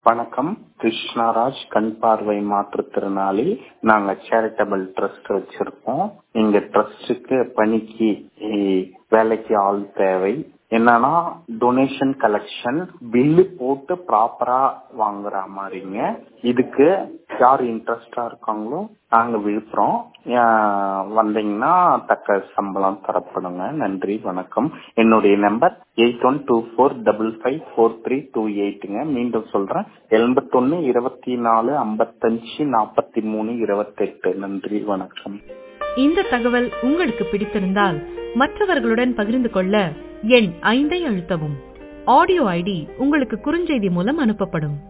வணக்கம் கிருஷ்ணராஜ் கண் பார்வை மாற்றுத்திறனாளி நாங்க சேரிட்டபிள் ட்ரஸ்ட் வச்சிருக்கோம் எங்க ட்ரஸ்டுக்கு பணிக்கு eh, வேலைக்கு ஆள் தேவை என்னன்னா டொனேஷன் கலெக்ஷன் பில்லு போட்டு ப்ராப்பரா வாங்குற மாதிரிங்க இதுக்கு யார் இன்ட்ரெஸ்டா இருக்காங்களோ நாங்க விழுப்புரம் அஹ், வந்தீங்கன்னா தக்க சம்பளம் தரப்படுங்க நன்றி வணக்கம் என்னுடைய number eight one two four double five four three two எயிட்டுங்க மீண்டும் சொல்றேன் எண்பத்தொன்னு இருபத்தி நாலு ஐம்பத்தஞ்சு நாற்பத்தி மூணு இருபத்தெட்டு நன்றி வணக்கம் இந்த தகவல் உங்களுக்கு பிடித்திருந்தால் மற்றவர்களுடன் பகிர்ந்து கொள்ள எண் ஐந்தை அழுத்தவும் ஆடியோ ஐடி உங்களுக்கு குறுஞ்செய்தி மூலம் அனுப்பப்படும்